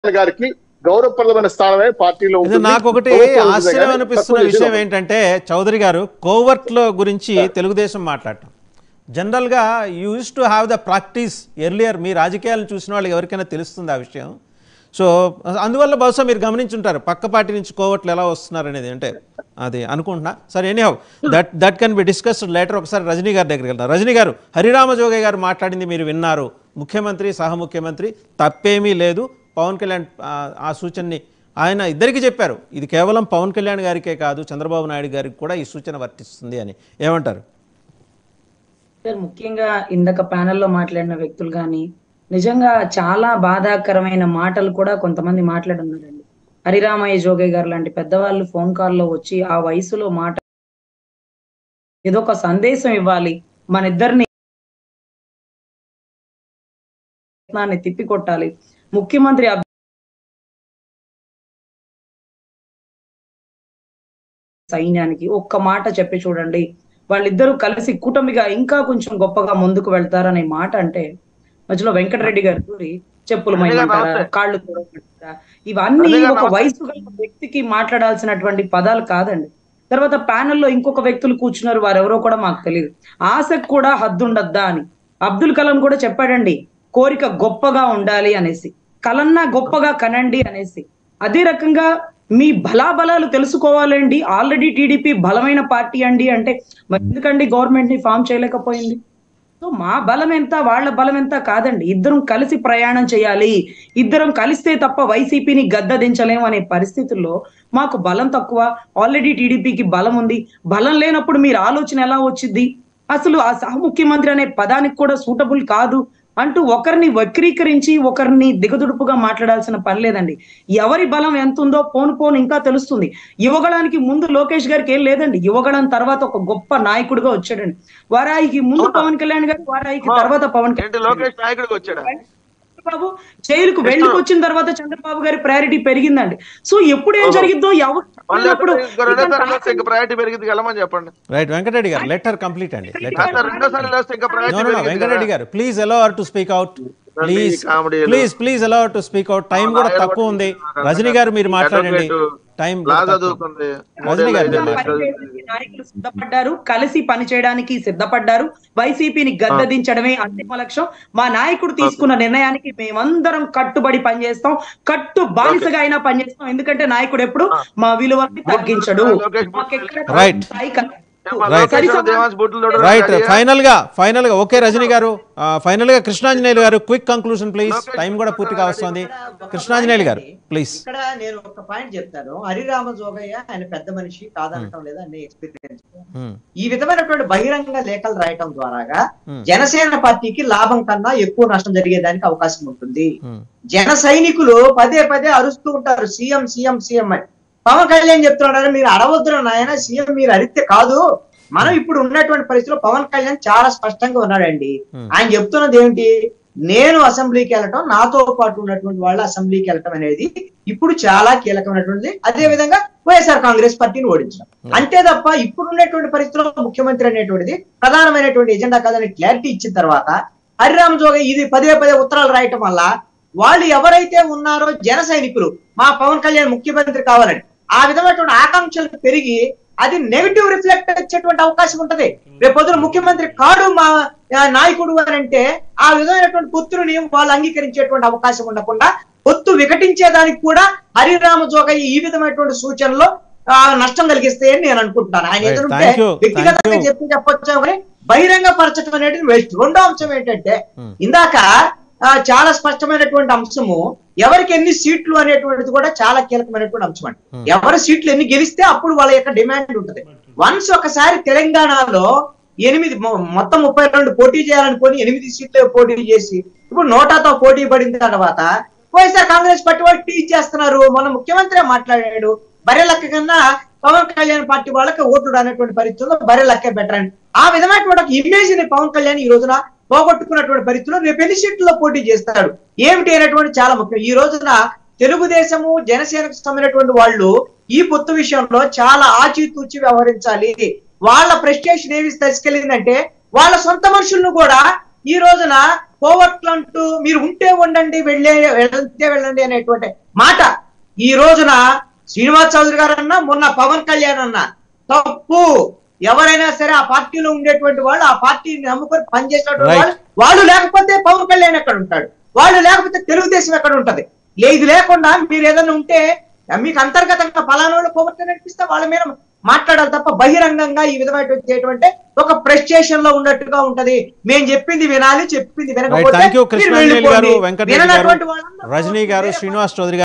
గారికి గౌరవప్రదమైన స్థానమే పార్టీలో ఇది ఉంటుంది. నాకు ఒకటి ప్రభుత్వం ఉంటుంది ఆశ్చర్యం కానీ అనిపిస్తున్న తక్కువ విషయం చేసి ఏంటంటే చౌదరి గారు కోవర్ట్లో గురించి తెలుగుదేశం మాట్లాడటం జనరల్గా use to have the practice earlier మీ రాజకీయాలను చూసిన వాళ్ళకి ఎవరికైనా తెలుస్తుంది ఆ విషయం సో అందువల్ల బహుశా మీరు గమనించుంటారు పక్క పార్టీ నుంచి కోవట్లు ఎలా వస్తున్నారు అనేది అంటే అది అనుకుంటున్నా సరే any how that that can be discussed later ఒకసారి రజనీ గారి దగ్గరికి వెళ్తాం రజనీ గారు హరిరామ జోగయ్య గారు మాట్లాడింది మీరు విన్నారు ముఖ్యమంత్రి సహ ముఖ్యమంత్రి తప్పేమీ లేదు పవన్ కళ్యాణ్ ఆ, ఆ సూచనని ఆయన ఇద్దరికి చెప్పారు ఇది కేవలం పవన్ కళ్యాణ్ గారికే కాదు చంద్రబాబు నాయుడు గారికి కూడా ఈ సూచన వర్తిస్తుంది అని ఏమంటారు సార్ ముఖ్యంగా ఇందాక ప్యానెల్లో మాట్లాడిన వ్యక్తులు కానీ నిజంగా చాలా బాధాకరమైన మాటలు కూడా కొంతమంది మాట్లాడున్నారండి హరిరామయ్య జోగయ్య గారు లాంటి పెద్దవాళ్ళు ఫోన్ కాల్లో వచ్చి ఆ వయసులో మాట ఏదో ఒక సందేశం ఇవ్వాలి మన ఇద్దరిని ప్రయత్నాన్ని తిప్పికొట్టాలి ముఖ్యమంత్రి అభ్- సైన్యానికి ఒక్క మాట చెప్పి చూడండి వాళ్ళిద్దరూ కలిసి కూటమిగా ఇంకా కొంచెం గొప్పగా ముందుకు వెళ్తారనే మాట అంటే మధ్యలో వెంకటరెడ్డి గారు దూరి చెప్పులు అదే కదా మైమంటారా నమస్తే. కాళ్ళు తొడగమంటారా ఇవన్నీ అదే కదా ఒక నమస్తే. వయసు గల వ్యక్తికి మాట్లాడాల్సినటువంటి పదాలు కాదండి తర్వాత ప్యానెల్లో ఇంకొక వ్యక్తులు కూర్చున్నారు వారెవరో కూడా మాకు తెలియదు ఆశకు కూడా హద్దుండద్దా అని అబ్దుల్ కలాం కూడా చెప్పాడండి కోరిక గొప్పగా ఉండాలి అనేసి కలన్నా గొప్పగా కనండి అనేసి అదే రకంగా మీ బలాబలాలు తెలుసుకోవాలండి ఆల్రెడీ టీడీపీ బలమైన పార్టీ అండి అంటే మరి ఎందుకండి గవర్నమెంట్ ని ఫామ్ చేయలేకపోయింది సో మా బలం ఎంత వాళ్ళ బలం ఎంత కాదండి ఇద్దరం కలిసి ప్రయాణం చేయాలి ఇద్దరం కలిస్తే తప్ప వైసీపీని గద్ద దించలేము అనే పరిస్థితుల్లో మాకు బలం తక్కువ ఆల్రెడీ టీడీపీకి బలం ఉంది బలం లేనప్పుడు మీరు ఆలోచన ఎలా వచ్చింది అసలు ఆ సహ ముఖ్యమంత్రి అనే పదానికి కూడా సూటబుల్ కాదు అంటూ ఒకరిని వక్రీకరించి ఒకరిని దిగదుడుపుగా మాట్లాడాల్సిన పని లేదండి ఎవరి బలం ఎంత ఉందో పోను పోను ఇంకా తెలుస్తుంది యువగళానికి ముందు లోకేష్ గారికి ఏం లేదండి యువగళం తర్వాత ఒక గొప్ప నాయకుడిగా వచ్చాడండి వారాయికి ముందు అవునా? పవన్ కళ్యాణ్ గారు వారాయికి ఆ. తర్వాత పవన్ ఏంటి కళ్యాణ్ గారు. లోకేష్ నాయకుడికి వచ్చాడా చంద్రబాబు జైలుకు వెళ్ళికి వచ్చిన తర్వాత చంద్రబాబు గారి ప్రయారిటీ పెరిగిందండి సో ఎప్పుడు ఏం ఓహో. జరిగిద్దో ఎవరు మళ్ళీ చెప్పినప్పుడు ఇంకో రెండోసారి లేస్తే ఇంకా ప్రయారిటీ పెరిగింది వెళ్ళమని చెప్పండి రైట్ వెంకటరెడ్డి గారు లెటర్ కంప్లీట్ అండి లెటర్ కాదు సార్, రెండోసారి లేస్తే ఇంకా నో ప్రయారిటీ నో పెరిగింది వెంకటరెడ్డి కదా. గారు please allow our to speak out please కామెడీలు. Please please allow to speak out time కూడా తక్కువ ఉంది రజనీ గారు మీరు మాట్లాడండి టైం లా కూడా తక్కువ. చదువుకుంది రజనీ గారు మూడేళ్ళు మీరు అయింది. పనిచేయడానికి నాయకులు సిద్ధపడ్డారు కలిసి పనిచేయడానికి సిద్ధపడ్డారు వైసీపీని గద్దదించడమే అంతిమ లక్ష్యం మా నాయకుడు తీసుకున్న నిర్ణయానికి మేమందరం కట్టుబడి పనిచేస్తాం కట్టు బానిసగా అయినా పనిచేస్తాం ఎందుకంటే నాయకుడు ఎప్పుడు మా విలువని తగ్గించడు లోకేష్ మాకెక్కడ Right. స్థాయి కలగదు. Right. సరి లోకేష్ దేవాన్స్ బొట్టులు తోడు రైట్ రెడీయా? ఫైనల్ గా ఫైనల్ గా ఓకే రజనీ గారు ఫైనల్ గా కృష్ణాంజనేయులు గారు క్విక్ కంక్లూజన్ ప్లీజ్ టైం కూడా పూర్తిగా వస్తుంది కృష్ణాంజనేయులు గారు ప్లీజ్ ఇక్కడ నేను ఒక పాయింట్ చెప్తాను హరిరామ జోగయ్య ఆయన పెద్ద మనిషి కాదనటం లేదా అన్ని ఎక్స్పీరియన్స్ ఈ విధమైనటువంటి బహిరంగ లేఖలు రాయటం ద్వారాగా జనసేన పార్టీకి లాభం కన్నా ఎక్కువ నష్టం జరిగేదానికి అవకాశం ఉంటుంది జన సైనికులు పదే పదే అరుస్తూ ఉంటారు సీఎం సీఎం సీఎం అని పవన్ కళ్యాణ్ చెప్తున్నాడు మీరు అడవద్దురు నాయన సీఎం మీరు అరిస్తే కాదు మనం ఇప్పుడు ఉన్నటువంటి పరిస్థితిలో పవన్ కళ్యాణ్ చాలా స్పష్టంగా ఉన్నాడండి Hmm. ఆయన చెప్తున్నది ఏమిటి నేను అసెంబ్లీకి వెళ్ళటం నాతో పాటు ఉన్నటువంటి వాళ్ళు అసెంబ్లీకి వెళ్ళటం అనేది ఇప్పుడు చాలా కీలకమైనటువంటిది అదే విధంగా వైఎస్ఆర్ కాంగ్రెస్ పార్టీని ఓడించడం అంతే తప్ప ఇప్పుడు ఉన్నటువంటి పరిస్థితుల్లో ముఖ్యమంత్రి అనేటువంటిది ప్రధానమైనటువంటి ఎజెండా కాదని క్లారిటీ ఇచ్చిన తర్వాత హరిరామ జోగ ఇది పదే పదే ఉత్తరాలు రాయటం వల్ల వాళ్ళు ఎవరైతే ఉన్నారో జన సైనికులు మా పవన్ కళ్యాణ్ ముఖ్యమంత్రి కావాలని ఆ విధమైనటువంటి ఆకాంక్షలు పెరిగి అది నెగిటివ్ రిఫ్లెక్ట్ వచ్చేటువంటి అవకాశం ఉంటది రేపు పొద్దున ముఖ్యమంత్రి కాడు మా ఆ, నాయకుడు అని అంటే ఆ విధమైనటువంటి పొత్తుని వాళ్ళు అంగీకరించేటువంటి అవకాశం ఉండకుండా పొత్తు వికటించేదానికి కూడా హరిరామ జోగయ్య ఈ విధమైనటువంటి సూచనలు ఆ, నష్టం కలిగిస్తాయని నేను అనుకుంటున్నాను ఆయన Right. ఎదురుంటే Thank you. వ్యక్తిగతంగా Thank you. చెప్పి చెప్పొచ్చు కానీ బహిరంగ పరచడం అనేది వేస్ట్ రెండో అంశం ఏంటంటే Hmm. ఇందాక ఆ, చాలా స్పష్టమైనటువంటి అంశము ఎవరికి ఎన్ని సీట్లు అనేటువంటిది కూడా చాలా కీలకమైనటువంటి అంశం అండి Hmm. ఎవరి సీట్లు ఎన్ని గెలిస్తే అప్పుడు వాళ్ళ యొక్క డిమాండ్ ఉంటది వన్స్ ఒకసారి తెలంగాణలో ఎనిమిది మొ- మొత్తం ముప్పై రెండు పోటీ చేయాలనుకొని ఎనిమిది సీట్లు పోటీ చేసి ఇప్పుడు నోటాతో పోటీ పడిన తర్వాత వైఎస్ఆర్ కాంగ్రెస్ పార్టీ వాళ్ళు టీచ్ చేస్తున్నారు మన ముఖ్యమంత్రి మాట్లాడాడు బరే లెక్క కన్నా పవన్ కళ్యాణ్ పార్టీ వాళ్ళకి ఓటుడు అనేటువంటి పరిస్థితుల్లో బరే లెక్క బెటర్ అని ఆ విధమైనటువంటి ఒక ఇమేజ్ ని పవన్ కళ్యాణ్ ఈ రోజున పోగొట్టుకున్నటువంటి పరిస్థితుల్లో రేపు ఎన్ని సీట్లలో పోటీ చేస్తాడు ఏమిటి అనేటువంటి చాలా ముఖ్యం ఈ రోజున తెలుగుదేశము జనసేనకు సంబంధించినటువంటి వాళ్ళు ఈ పొత్తు విషయంలో చాలా ఆచితూచి వ్యవహరించాలి వాళ్ళ ప్రెస్టేషన్ ఏమి తీసుకెళ్ళిందంటే వాళ్ళ సొంత మనుషులను కూడా ఈ రోజున కోవర్ట్లు అంటూ మీరు ఉంటే ఉండండి వెళ్ళే వెళ్తే వెళ్ళండి అనేటువంటి మాట ఈ రోజున శ్రీనివాస్ చౌదరి గారు అన్నా మొన్న పవన్ కళ్యాణ్ అన్నా తప్పు ఎవరైనా సరే ఆ పార్టీలో ఉండేటువంటి వాళ్ళు ఆ పార్టీని నమ్ముకొని పనిచేసేటువంటి Right. వాళ్ళు వాళ్ళు లేకపోతే పవన్ కళ్యాణ్ ఎక్కడ ఉంటాడు వాళ్ళు లేకపోతే తెలుగుదేశం ఎక్కడ ఉంటది లే- ఇది లేకుండా మీరు ఏదైనా ఉంటే మీకు అంతర్గతంగా ఫలానా వాళ్ళు కోవర్ట్ నడిపిస్తే వాళ్ళ మీద మాట్లాడాలి తప్ప బహిరంగంగా ఈ విధమైనటువంటి ఒక ప్రెస్టేషన్ లో ఉన్నట్టుగా ఉంటది మేము చెప్పింది వినాలి చెప్పింది రైట్ వినకపోతే థ్యాంక్ యూ మీరు కృష్ణాంజలి గారు వెళ్ళిపోండి. వెంకటరెడ్డి గారు విననటువంటి వాళ్ళందరూ రజనీ గారు వేరే శ్రీనివాస్ చౌదరి గారు